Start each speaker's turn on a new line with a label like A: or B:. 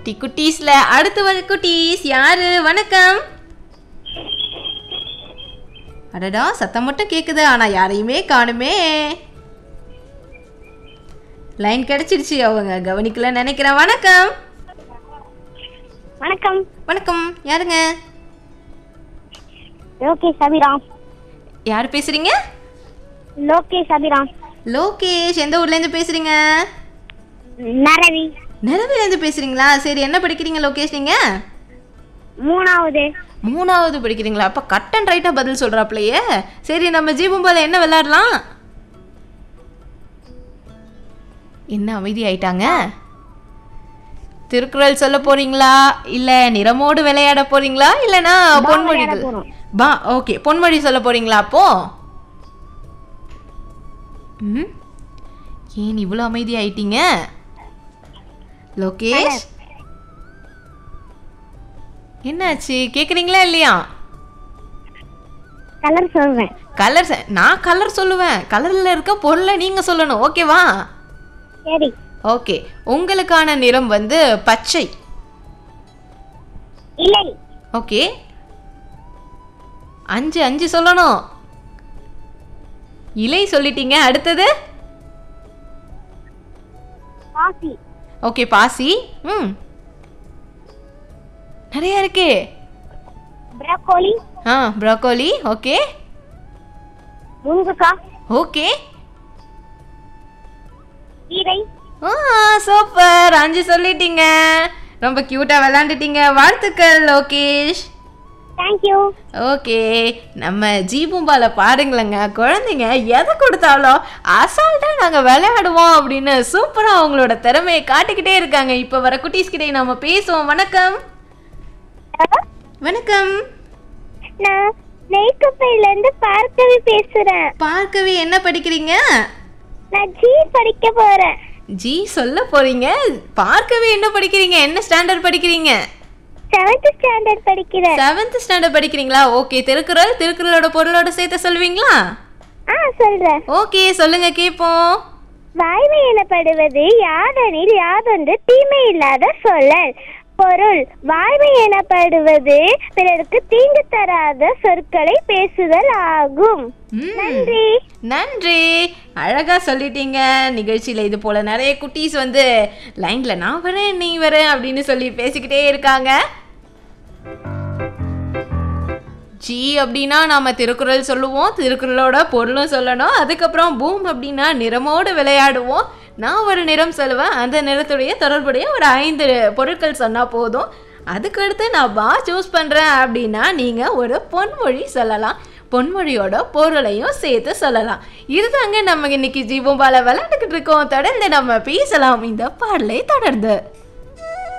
A: குட்டி குட்டீஸ்ல அடுத்து வர குட்டீஸ் யாரு வணக்கம் அடடா சத்தம் மட்டும் கேக்குது ஆனா யாரையுமே காணுமே லைன் கிடைச்சிருச்சு அவங்க கவனிக்கல நினைக்கிறேன் வணக்கம்
B: வணக்கம்
A: வணக்கம் யாருங்க
B: லோகேஷ் அபிராம்
A: யார் பேசுறீங்க
B: லோகேஷ் அபிராம்
A: லோகேஷ் எந்த ஊர்ல இருந்து பேசுறீங்க
B: நரவி
A: நிலவில இருந்து பேசுறீங்களா சரி என்ன படிக்கிறீங்க லோகேஷ் நீங்க
B: மூணாவது
A: மூணாவது படிக்கிறீங்களா அப்ப கட் அண்ட் ரைட்டா பதில் சொல்றாப்லையே சரி நம்ம ஜீபும்பால என்ன விளையாடலாம் என்ன அமைதி ஆயிட்டாங்க திருக்குறள் சொல்ல போறீங்களா இல்ல நிறமோடு விளையாட போறீங்களா இல்லனா பொன்மொழிகள்
B: போறோம்.
A: பா ஓகே பொன்மொழி சொல்ல போறீங்களா அப்போ ம் ஏன் இவ்வளோ அமைதி ஆயிட்டீங்க லோகேஷ் என்னாச்சு கேக்குறீங்களா இல்லையா
B: கலர் சொல்றேன்
A: கலர் நான் கலர் சொல்லுவேன் கலர்ல இருக்க பொருளை நீங்க சொல்லணும் ஓகேவா
B: சரி
A: ஓகே உங்களுக்கான நிறம் வந்து பச்சை
B: இல்லை
A: ஓகே அஞ்சு அஞ்சு சொல்லணும் இலை சொல்லிட்டீங்க அடுத்தது
B: காஃபி
A: ஓகே பாசி ம் நிறைய இருக்கே
B: ப்ரோக்கோலி
A: ஆ ப்ரோக்கோலி ஓகே
B: முருங்கைக்காய்
A: ஓகே
B: கீரை
A: ஆ சூப்பர் அஞ்சு சொல்லிட்டீங்க ரொம்ப கியூட்டா விளையாண்டுட்டீங்க வாழ்த்துக்கள் லோகேஷ்
B: தேங்க்யூ
A: ஓகே நம்ம ஜீபும்பால பாருங்களேங்க குழந்தைங்க எதை கொடுத்தாலும் அசால்ட்டாக நாங்கள் விளையாடுவோம் அப்படின்னு சூப்பராக அவங்களோட திறமையை காட்டிக்கிட்டே இருக்காங்க இப்போ வர குட்டீஸ் கிட்டே நம்ம பேசுவோம் வணக்கம் வணக்கம்
B: நான் நெய்க்கப்பையில இருந்து பார்க்கவி பேசுறேன்
A: பார்க்கவே என்ன படிக்கிறீங்க
B: நான் ஜி படிக்க போறேன்
A: ஜி சொல்ல போறீங்க பார்க்கவே என்ன படிக்கிறீங்க என்ன ஸ்டாண்டர்ட் படிக்கிறீங்க
B: செவன்த் ஸ்டாண்டர்ட் படிக்கிறேன்
A: செவன்த் ஸ்டாண்டர்ட் படிக்கிறீங்களா ஓகே திருக்குறள் திருக்குறளோட பொருளோட சேர்த்து சொல்லுவீங்களா
B: ஆ சொல்றேன்
A: ஓகே சொல்லுங்க கேட்போம்
B: வாய்மை எனப்படுவது யாதெனில் யாதொன்று தீமை இல்லாத சொல்லல் பொருள் வாய்மை எனப்படுவது பிறருக்கு தீங்கு தராத சொற்களை பேசுதல் ஆகும்
A: ம்.
B: நன்றி
A: நன்றி அழகா சொல்லிட்டீங்க நிகழ்ச்சியில இது போல நிறைய குட்டீஸ் வந்து லைன்ல நான் வரேன் நீ வரேன் அப்படின்னு சொல்லி பேசிக்கிட்டே இருக்காங்க ஜி அப்படின்னா நாம திருக்குறள் சொல்லுவோம் திருக்குறளோட பொருளும் சொல்லணும் அதுக்கப்புறம் பூம் அப்படின்னா நிறமோடு விளையாடுவோம் நான் ஒரு நிறம் சொல்லுவேன் அந்த நிறத்துடைய தொடர்புடைய ஒரு ஐந்து பொருட்கள் சொன்னால் போதும் அதுக்கடுத்து நான் பா சூஸ் பண்ணுறேன் அப்படின்னா நீங்கள் ஒரு பொன்மொழி சொல்லலாம் பொன்மொழியோட பொருளையும் சேர்த்து சொல்லலாம் இதுதாங்க நம்ம இன்னைக்கு ஜீவம்பால விளையாண்டுக்கிட்டு இருக்கோம் தொடர்ந்து நம்ம பேசலாம் இந்த பாடலை தொடர்ந்து